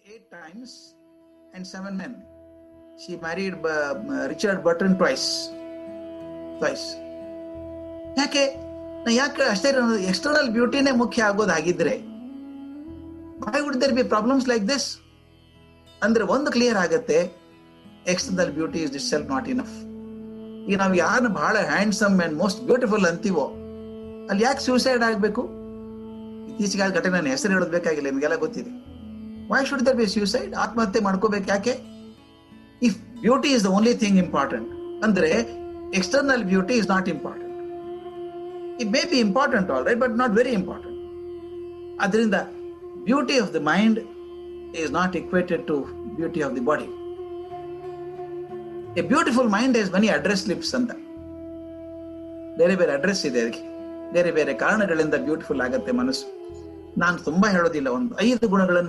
eight times and seven men. She married uh, Richard Burton twice. Twice. ಯಾಕೆ ನಾ ಯಾಕೆ ಅಷ್ಟೇ ಎಕ್ಸ್ಟರ್ನಲ್ ಬ್ಯೂಟಿನೇ ಮುಖ್ಯ ಆಗೋದಾಗಿದ್ರೆ why would there be problems like this ಅಂದ್ರೆ ಒಂದು ಕ್ಲಿಯರ್ ಆಗತ್ತೆ external beauty is itself not enough ಈಗ ನಾವು ಯಾರನ್ನ ಬಹಳ ಹ್ಯಾಂಡ್ಸಮ್ ಅಂಡ್ ಮೋಸ್ಟ್ ಬ್ಯೂಟಿಫುಲ್ ಅಂತೀವೋ ಅಲ್ಲಿ ಯಾಕೆ ಸೂಸೈಡ್ ಆಗಬೇಕು ಇತ್ತೀಚೆಗೆ ಘಟನೆ ನನ್ನ ಹೆಸರು ಹೇಳೋದು ಬೇಕಾಗಿಲ್ಲ ನಿಮಗೆಲ್ಲ ಗೊತ್ತಿದೆ why should there be suicide ಆತ್ಮಹತ್ಯೆ ಮಾಡ್ಕೋಬೇಕು ಯಾಕೆ if beauty is the only thing important ಅಂದ್ರೆ external beauty is not important it may be important all right but not very important ಅದರಿಂದ beauty of the mind is not equated to beauty of the body a beautiful mind is money address lips ಅಂತ ಬೇರೆ ಬೇರೆ address ಇದೆ ಅದಕ್ಕೆ ಬೇರೆ ಬೇರೆ ಕಾರಣಗಳಿಂದ beautiful ಆಗತ್ತೆ ಮನಸ್ಸು ನಾನು ತುಂಬಾ ಹೇಳೋದಿಲ್ಲ ಒಂದು ಐದು ಗುಣಗಳನ್ನು